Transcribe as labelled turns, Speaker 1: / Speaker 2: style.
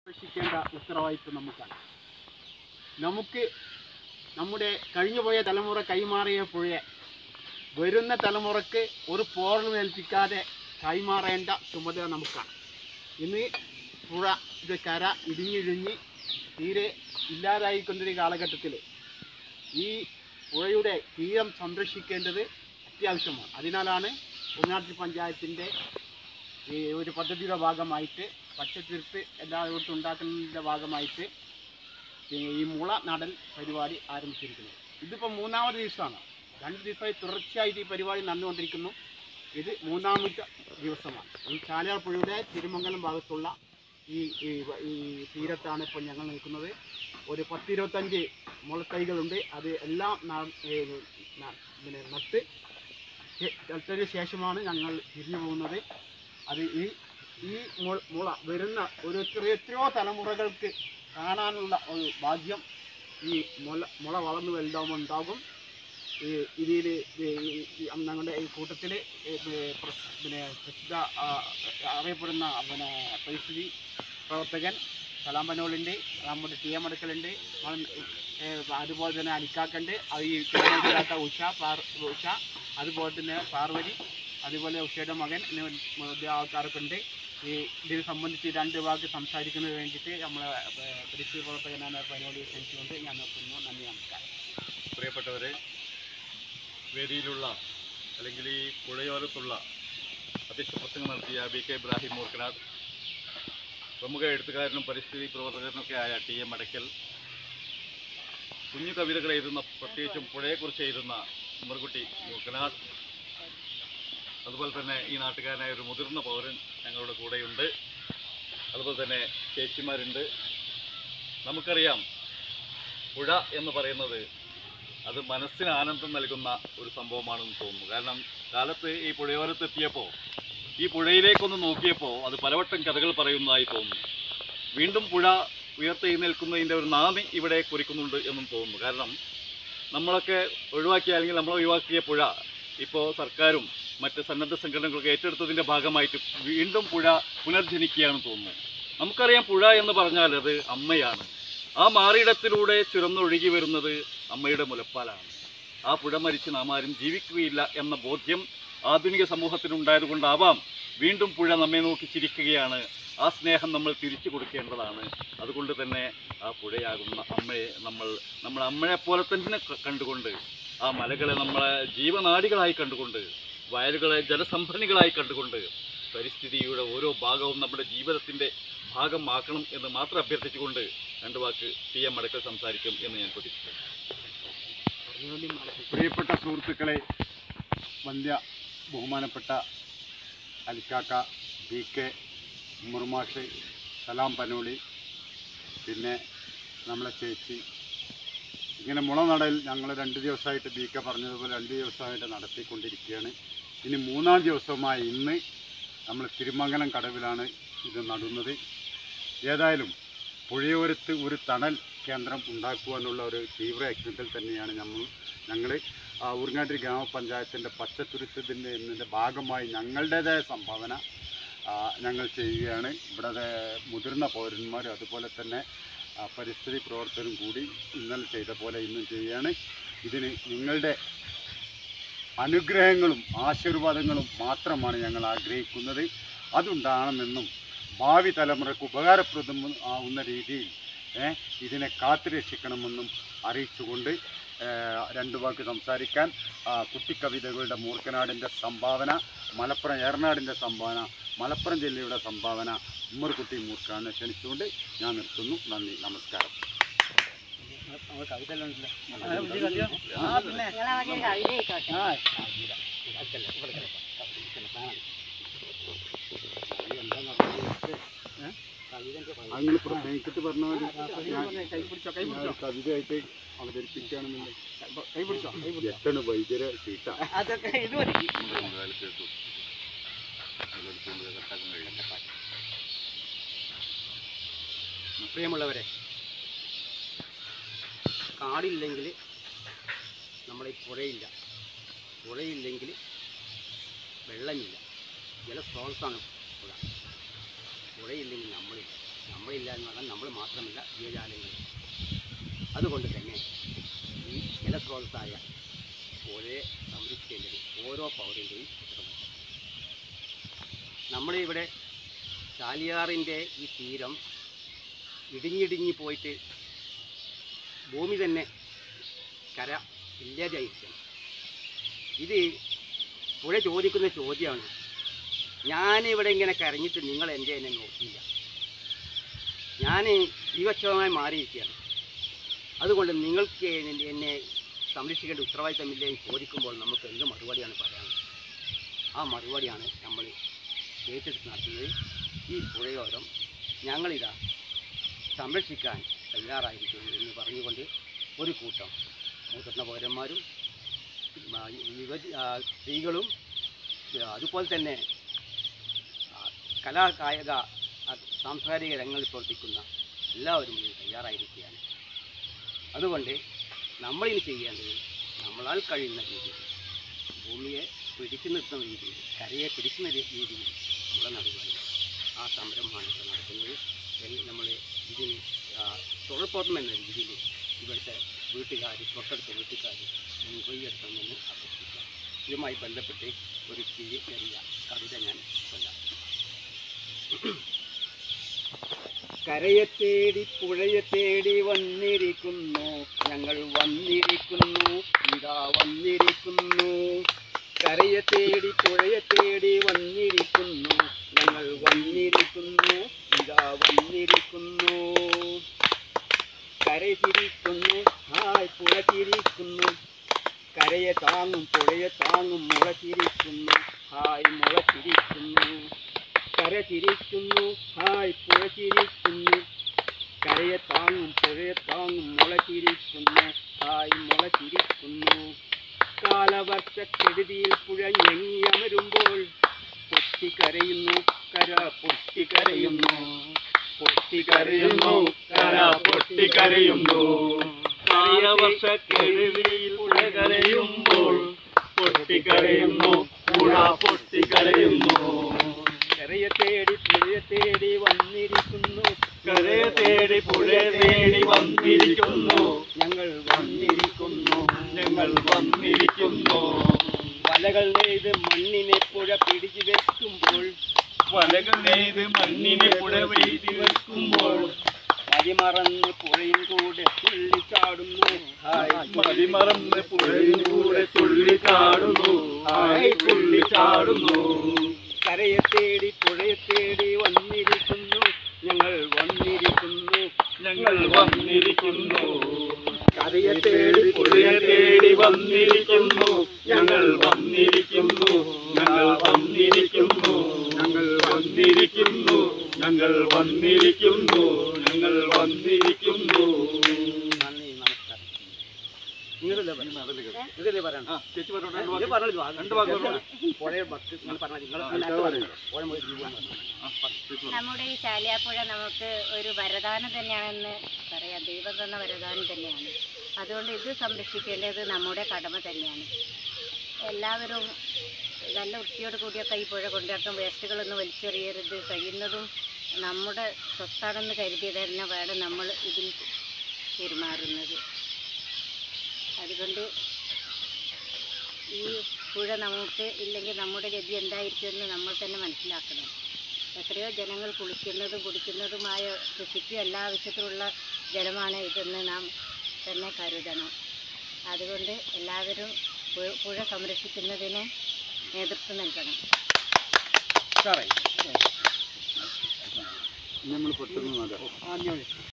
Speaker 1: സംരക്ഷിക്കേണ്ട ഉത്തരവാദിത്വം നമുക്കാണ് നമുക്ക് നമ്മുടെ കഴിഞ്ഞുപോയ തലമുറ കൈമാറിയ പുഴയെ വരുന്ന തലമുറക്ക് ഒരു പോറലും ഏൽപ്പിക്കാതെ കൈമാറേണ്ട ചുമതല നമുക്കാണ് ഇന്ന് പുഴ ഇത് കര ഇടിഞ്ഞിഴിഞ്ഞ് തീരെ ഇല്ലാതായിക്കൊണ്ടിരിക്കുന്ന കാലഘട്ടത്തിൽ ഈ പുഴയുടെ തീരം സംരക്ഷിക്കേണ്ടത് അത്യാവശ്യമാണ് അതിനാലാണ് ഉൾനാട്ടിൽ പഞ്ചായത്തിൻ്റെ ഈ ഒരു പദ്ധതിയുടെ ഭാഗമായിട്ട് പച്ചത്തിരുത്ത് എല്ലായിടത്തും ഉണ്ടാക്കുന്നതിൻ്റെ ഭാഗമായിട്ട് ഈ ഈ മുള നടൽ പരിപാടി ആരംഭിച്ചിരിക്കുന്നത് ഇതിപ്പോൾ മൂന്നാമത് ദിവസമാണ് രണ്ട് ദിവസമായി തുടർച്ചയായിട്ട് ഈ പരിപാടി നടന്നുകൊണ്ടിരിക്കുന്നു ഇത് മൂന്നാമത്തെ ദിവസമാണ് ഈ ചാലിയാർ പുഴയുടെ തിരുമംഗലം ഭാഗത്തുള്ള ഈ ഈ വ- ഈ തീരത്താണ് ഇപ്പോൾ ഞങ്ങൾ നിൽക്കുന്നത് ഒരു പത്തിരുപത്തഞ്ച് മുളത്തൈകളുണ്ട് അത് എല്ലാം ന- ഏ, ന- പിന്നെ നട്ട് ശേ- നട്ടതിന് ശേഷമാണ് ഞങ്ങൾ തിരിഞ്ഞു പോകുന്നത് അത് ഈ ഈ മുള മുള വരുന്ന ഒരു എത്രയോ എത്രയോ തലമുറകൾക്ക് കാണാനുള്ള ഒരു ഭാഗ്യം ഈ മുള മുള വളർന്നു വലുതാവുമ്പോൾ ഉണ്ടാകും ഈ ഇതിൽ ഞങ്ങളുടെ ഈ കൂട്ടത്തിൽ പിന്നെ പ്രസിദ്ധ ആ, അറിയപ്പെടുന്ന പിന്നെ പരിസ്ഥിതി പ്രവർത്തകൻ സലാം പനോളുണ്ട് നമ്മുടെ ടി എം അടുക്കലുണ്ട് അതുപോലെ തന്നെ അനിക്കാക്കുണ്ട് അത് ഈ തിരുവനന്തപുരത്ത ഉഷ പാർ ഉഷ അതുപോലെ തന്നെ പാർവതി അതുപോലെ ഉഷയുടെ മകൻ എന്നിവ ആൾക്കാരൊക്കെ ഉണ്ട് ഈ ഇതിനെ സംബന്ധിച്ച് രണ്ട് വാക്ക് സംസാരിക്കുന്നതിന് വേണ്ടിയിട്ട് നമ്മളെ ഏഹ്, പരിസ്ഥിതി പ്രവർത്തകനായ പനോളി ക്ഷണിച്ചുകൊണ്ട് ഞാൻ നിർത്തുന്നു നന്ദി നമസ്കാരം
Speaker 2: പ്രിയപ്പെട്ടവരെ വേദിയിലുള്ള അല്ലെങ്കിൽ ഈ പുഴയോരത്തുള്ള അധ്യക്ഷ പ്രസംഗം നടത്തിയ ബി കെ ഇബ്രാഹിം മൂർക്കനാഥ് പ്രമുഖ എഴുത്തുകാരനും പരിസ്ഥിതി പ്രവർത്തകനുമൊക്കെ ആയ ടി എം അടയ്ക്കൽ കുഞ്ഞു കവിതകൾ എഴുതുന്ന പ്രത്യേകിച്ചും പുഴയെക്കുറിച്ച് എഴുതുന്ന ഉമ്മർകുട്ടി മൂർക്കനാഥ് അതുപോലെ തന്നെ ഈ നാട്ടുകാരനായ ഒരു മുതിർന്ന പൗരൻ ഞങ്ങളുടെ കൂടെയുണ്ട് അതുപോലെ തന്നെ ചേച്ചിമാരുണ്ട് നമുക്കറിയാം പുഴ എന്ന് പറയുന്നത് അത് മനസ്സിന് ആനന്ദം നൽകുന്ന ഒരു സംഭവമാണെന്ന് തോന്നുന്നു കാരണം കാലത്ത് ഈ പുഴയോരത്ത് എത്തിയപ്പോൾ ഈ പുഴയിലേക്കൊന്ന് നോക്കിയപ്പോൾ അത് പലവട്ടം കഥകൾ പറയുന്നതായി തോന്നുന്നു വീണ്ടും പുഴ ഉയർത്തെഴുന്നേൽക്കുന്നതിൻ്റെ ഒരു നാമി ഇവിടെ കുറിക്കുന്നുണ്ട് എന്നും തോന്നുന്നു കാരണം നമ്മളൊക്കെ ഒഴിവാക്കിയ അല്ലെങ്കിൽ നമ്മൾ ഒഴിവാക്കിയ പുഴ ഇപ്പോൾ സർക്കാരും മറ്റ് സന്നദ്ധ സംഘടനകളൊക്കെ ഏറ്റെടുത്തതിൻ്റെ ഭാഗമായിട്ട് വീണ്ടും പുഴ പുനർജനിക്കുകയാണെന്ന് തോന്നുന്നു നമുക്കറിയാം പുഴ എന്ന് പറഞ്ഞാൽ അത് അമ്മയാണ് ആ മാറിയിടത്തിലൂടെ ചുരന്നൊഴുകി വരുന്നത് അമ്മയുടെ മുലപ്പാലാണ് ആ പുഴ മരിച്ച് നാം ആരും ജീവിക്കുകയില്ല എന്ന ബോധ്യം ആധുനിക സമൂഹത്തിനുണ്ടായതുകൊണ്ടാവാം വീണ്ടും പുഴ നമ്മെ നോക്കി ചിരിക്കുകയാണ് ആ സ്നേഹം നമ്മൾ തിരിച്ചു കൊടുക്കേണ്ടതാണ് അതുകൊണ്ട് തന്നെ ആ പുഴയാകുന്ന അമ്മയെ നമ്മൾ നമ്മൾ അമ്മയെ പോലെ തന്നെ ക- കണ്ടുകൊണ്ട് ആ മലകളെ നമ്മളെ ജീവനാടികളായി കണ്ടുകൊണ്ട് വയലുകളെ ജലസംഭരണികളായി കണ്ടുകൊണ്ട് പരിസ്ഥിതിയുടെ ഓരോ ഭാഗവും നമ്മുടെ ജീവിതത്തിൻ്റെ ഭാഗമാക്കണം എന്ന് മാത്രം അഭ്യർത്ഥിച്ചുകൊണ്ട് രണ്ട് വാക്ക് ടി എം അടക്കൽ സംസാരിക്കും എന്ന് ഞാൻ പ്രതീക്ഷിക്കുന്നു
Speaker 3: പ്രിയപ്പെട്ട സുഹൃത്തുക്കളെ വന്ധ്യ ബഹുമാനപ്പെട്ട അലിക്കാക്ക ബി കെ മുർമാഷ് സലാം പനോളി പിന്നെ നമ്മളെ ചേച്ചി ഇങ്ങനെ മുളനടയിൽ ഞങ്ങൾ രണ്ട് ദിവസമായിട്ട് ബി കെ പറഞ്ഞതുപോലെ രണ്ട് ദിവസമായിട്ട് നടത്തിക്കൊണ്ടിരിക്കുകയാണ് ഇനി മൂന്നാം ദിവസമായി ഇന്ന് നമ്മൾ തിരുമംഗലം കടവിലാണ് ഇത് നടുന്നത് ഏതായാലും പുഴയോരത്ത് ഒരു തണൽ കേന്ദ്രം ഉണ്ടാക്കുവാനുള്ള ഒരു തീവ്ര യജ്ഞത്തിൽ തന്നെയാണ് നമ്മൾ ഞങ്ങൾ ഊർങ്ങാട്ടിരി ഗ്രാമപഞ്ചായത്തിൻ്റെ പച്ചത്തുരുത്തത്തിൻ്റെ എന്നതിൻ്റെ ഭാഗമായി ഞങ്ങളുടേതായ സംഭാവന ആ, ഞങ്ങൾ ചെയ്യുകയാണ് ഇവിടെ മുതിർന്ന പൗരന്മാരും അതുപോലെ തന്നെ ആ, പരിസ്ഥിതി പ്രവർത്തകരും കൂടി ഇന്നലെ ചെയ്ത പോലെ ഇന്നും ചെയ്യുകയാണ് ഇതിന് നിങ്ങളുടെ അനുഗ്രഹങ്ങളും ആശീർവാദങ്ങളും മാത്രമാണ് ഞങ്ങൾ ആഗ്രഹിക്കുന്നത് അതുണ്ടാകണമെന്നും ഭാവി തലമുറയ്ക്ക് ഉപകാരപ്രദം ആവുന്ന രീതിയിൽ ഏ, ഇതിനെ കാത്തുരക്ഷിക്കണമെന്നും അറിയിച്ചുകൊണ്ട് ഏ, രണ്ട് വാക്ക് സംസാരിക്കാൻ ആ, കുട്ടിക്കവിതകളുടെ മൂർക്കനാടിൻ്റെ സംഭാവന മലപ്പുറം ഏറനാടിൻ്റെ സംഭാവന മലപ്പുറം ജില്ലയുടെ സംഭാവന ഉമ്മർകുട്ടി മൂർക്കാടിനെ ക്ഷണിച്ചുകൊണ്ട് ഞാൻ നിർത്തുന്നു നന്ദി നമസ്കാരം
Speaker 1: നമ്മൾ കവിത എല്ലാം ഉണ്ടല്ലോ. ആ, പിന്നെ. ആ, അടുത്തല്ലേ, ഇവിടെ കിടക്കാം. ഇവിടെ കാണാം. ഏ? കവിതയൊക്കെ പറയും.
Speaker 3: അത് നിങ്ങൾ പ്രസംഗിച്ചിട്ട് പറഞ്ഞ പോലെ
Speaker 1: ആ, കവിത പറഞ്ഞേ, കൈ പിടിച്ചോ കൈ
Speaker 3: ഞാൻ
Speaker 1: പിടിച്ചോ
Speaker 3: ഒരു കവിതയായിട്ട് അവതരിപ്പിക്കുകയാണെന്നുണ്ടെങ്കിൽ
Speaker 1: കൈ പിടിച്ചോ കൈ പിടിച്ചോ
Speaker 3: എട്ടണ് വൈദ്യര ചീട്ട
Speaker 1: അതൊക്കെ ഇത് മതി പ്രിയമുള്ളവരെ കാടില്ലെങ്കിൽ നമ്മുടെ ഈ പുഴയില്ല പുഴയില്ലെങ്കിൽ വെള്ളമില്ല ജലസ്രോതസ്സാണ് പുഴ പുഴയില്ലെങ്കിൽ നമ്മളില്ല
Speaker 4: നമ്മളില്ല എന്ന് പറഞ്ഞാൽ നമ്മൾ മാത്രമല്ല ജീവജാലങ്ങൾ അതുകൊണ്ട് തന്നെ ഈ ജലസ്രോതസ്സായ പുഴയെ സംരക്ഷിക്കേണ്ടത് ഓരോ പൗരൻ്റെയും ഉത്തരവാദിത്തം നമ്മളിവിടെ ചാലിയാറിൻ്റെ ഈ തീരം ഇടിഞ്ഞിടിഞ്ഞ് പോയിട്ട് ഭൂമി തന്നെ കര ഇല്ലാതായിരിക്കണം ഇത് പുഴ ചോദിക്കുന്ന ചോദ്യമാണ് ഞാനിവിടെ ഇങ്ങനെ കരഞ്ഞിട്ട് നിങ്ങൾ എൻ്റെ എന്നെ നോക്കിയില്ല ഞാൻ ജീവക്ഷമമായി മാറിയിരിക്കുകയാണ് അതുകൊണ്ട് നിങ്ങൾക്ക് എന്നെ- എന്നെ സംരക്ഷിക്കേണ്ട ഉത്തരവാദിത്തമില്ല എന്ന് ചോദിക്കുമ്പോൾ നമുക്ക് എന്ത് മറുപടിയാണ് പറയാനുള്ളത് ആ മറുപടിയാണ് നമ്മൾ ഏറ്റെടുത്ത് നടത്തുന്നത് ഈ പുഴയോരം ഞങ്ങളിതാ സംരക്ഷിക്കാൻ തയ്യാറായിരിക്കുന്നു എന്ന് പറഞ്ഞുകൊണ്ട് ഒരു കൂട്ടം മുതിർന്ന പൗരന്മാരും ആ, യുവ ആ, സ്ത്രീകളും ആ, അതുപോലെ തന്നെ ആ, കലാ കായിക ആ, സാംസ്കാരിക രംഗങ്ങളിൽ പ്രവർത്തിക്കുന്ന എല്ലാവരും ഇതിന് തയ്യാറായിരിക്കുകയാണ് അതുകൊണ്ട് നമ്മളിനി ചെയ്യേണ്ടത് നമ്മളാൽ കഴിയുന്ന രീതിയിൽ ഭൂമിയെ പിടിച്ചു നിർത്തുന്ന രീതിയിൽ കരയെ പിടിക്കുന്ന രീ- രീതിയിൽ ഉള്ള നടപടികൾ ആ സംരംഭമാണ് ഇപ്പോൾ നടക്കുന്നത് നമ്മൾ ഇതിന് ആ, തുടർപ്രവർത്തനം എന്ന രീതിയിൽ ഇവിടുത്തെ വീട്ടുകാർ തൊട്ടടുത്ത വീട്ടുകാർ മുൻകൈയെടുക്കണമെന്ന് അഭ്യർത്ഥിക്കാം ഇതുമായി ബന്ധപ്പെട്ട് ഒരു ചെറിയ ചെറിയ കവിത ഞാൻ കൊല്ലാം കരയെ തേടി പുഴയെ തേടി വന്നിരിക്കുന്നു ഞങ്ങൾ വന്നിരിക്കുന്നു ഇതാ വന്നിരിക്കുന്നു കരയെ തേടി പുഴയെ തേടി വന്നിരിക്കുന്നു ഞങ്ങൾ വന്നിരിക്കുന്നു ഇതാ വന്നിരിക്കുന്നു കര ചിരിക്കുന്നു ഹായ് പുഴ ചിരിക്കുന്നു കരയെ താങ്ങും പുഴയെ താങ്ങും മുള ചിരിക്കുന്നു ഹായ് മുള ചിരിക്കുന്നു കര ചിരിക്കുന്നു ഹായ് പുഴ ചിരിക്കുന്നു കരയെ താങ്ങും പുഴയെ താങ്ങും മുള ചിരിക്കുന്നു ഹായ് മുള ചിരിക്കുന്നു കാലവർഷക്കെടുതിയിൽ പുഴ ഞെങ്ങിയമരുമ്പോൾ പൊട്ടിക്കരയുന്നു കര പൊട്ടിക്കരയുന്നു പൊട്ടിക്കരയുന്നു കര പൊട്ടിക്കരയുന്നു
Speaker 2: കാലവർഷക്കെഴുതിയിൽ പുഴ കരയുമ്പോൾ പൊട്ടിക്കരയുന്നു പുഴ പൊട്ടിക്കരയുന്നു
Speaker 4: കരയെ തേടി പുഴയെ തേടി വന്നിരിക്കുന്നു
Speaker 2: കരയെ തേടി പുഴ തേടി വന്നിരിക്കുന്നു
Speaker 4: ഞങ്ങൾ വന്നിരിക്കുന്നു
Speaker 2: ഞങ്ങൾ വന്നിരിക്കുന്നു
Speaker 4: വലകൾ നെയ്ത് മണ്ണിനെ പുഴ പിടിച്ചു വെക്കുമ്പോൾ
Speaker 2: വലകൾ നെയ്ത് മണ്ണിനെ പുഴ വെയ്തി വെക്കുമ്പോൾ
Speaker 4: മതിമറന്ന് പുഴയും കൂടെ തുള്ളിച്ചാടുന്നു ഹായ്
Speaker 2: മതിമറന്ന് പുഴയും കൂടെ തുള്ളിച്ചാടുന്നു ഹായ് തുള്ളിച്ചാടുന്നു
Speaker 4: കരയെ തേടി പുഴയെ തേടി വന്നിരിക്കുന്നു ഞങ്ങൾ വന്നിരിക്കുന്നു
Speaker 2: ഞങ്ങൾ വന്നിരിക്കുന്നു കരയെ തേടി പുഴയെ തേടി വന്നിരിക്കുന്നു ഞങ്ങൾ വന്നിരിക്കുന്നു ഞങ്ങൾ വന്നിരിക്കുന്നു ഞങ്ങൾ വന്നിരിക്കുന്നു ഞങ്ങൾ വന്നിരിക്കുന്നു ഞങ്ങൾ വന്നിരിക്കുന്നു
Speaker 4: നന്ദി നമസ്കാരം നിങ്ങളല്ലേ പറയണം ഇതല്ലേ പറയണം
Speaker 2: ചേച്ചി
Speaker 4: ഇത്
Speaker 2: പറഞ്ഞോട്ടെ
Speaker 4: പറഞ്ഞല്ലോ
Speaker 2: രണ്ട് വാക്ക് പറഞ്ഞോ.
Speaker 4: പുഴയെ ബസ് നിങ്ങൾ പറഞ്ഞാൽ നിങ്ങൾ അതിനകത്ത് പറയണം. പുഴ മുതൽ ജീവൻ പറഞ്ഞു
Speaker 5: നമ്മുടെ ഈ ചാലിയാപ്പുഴ നമുക്ക് ഒരു വരദാനം തന്നെയാണെന്ന് പറയാം ദൈവം തന്ന വരദാനം തന്നെയാണ് അതുകൊണ്ട് ഇത് സംരക്ഷിക്കേണ്ടത് നമ്മുടെ കടമ തന്നെയാണ് എല്ലാവരും നല്ല വൃത്തിയോട് കൂടിയൊക്കെ ഈ പുഴ കൊണ്ടുനടക്കും വേസ്റ്റുകളൊന്നും വലിച്ചെറിയരുത് കഴിയുന്നതും നമ്മുടെ സ്വത്താണെന്ന് കരുതി തന്നെ വേണം നമ്മൾ ഇതിൽ പെരുമാറുന്നത് അതുകൊണ്ട് ഈ പുഴ നമുക്ക് ഇല്ലെങ്കിൽ നമ്മുടെ ഗതി എന്തായിരിക്കുമെന്ന് നമ്മൾ തന്നെ മനസ്സിലാക്കണം എത്രയോ ജനങ്ങൾ കുളിക്കുന്നതും കുടിക്കുന്നതുമായ കൃഷിക്കും എല്ലാ ആവശ്യത്തിലുള്ള ജലമാണ് ഇതെന്ന് നാം തന്നെ കരുതണം അതുകൊണ്ട് എല്ലാവരും പു- പുഴ സംരക്ഷിക്കുന്നതിന് നേതൃത്വം നൽകണം
Speaker 4: സാറേ
Speaker 3: നമ്മൾ പെട്ടെന്ന് നോക്കാം